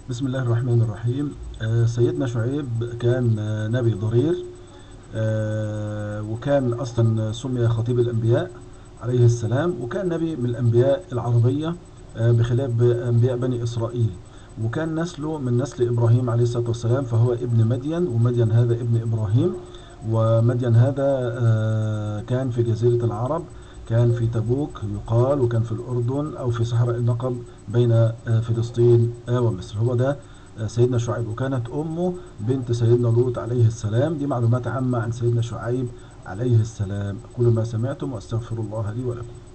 بسم الله الرحمن الرحيم آه، سيدنا شعيب كان آه، نبي ضرير آه، وكان أصلا سمي خطيب الأنبياء عليه السلام وكان نبي من الأنبياء العربية آه، بخلاف أنبياء بني إسرائيل وكان نسله من نسل إبراهيم عليه الصلاة والسلام فهو ابن مدين ومدين هذا ابن إبراهيم ومدين هذا آه، كان في جزيرة العرب كان في تبوك يقال وكان في الأردن أو في صحراء النقب بين آه، فلسطين آه، ومصر هو ده آه، سيدنا شعيب وكانت أمه بنت سيدنا لوط عليه السلام دي معلومات عامة عن سيدنا شعيب عليه السلام أقول ما سمعتم وأستغفر الله لي ولكم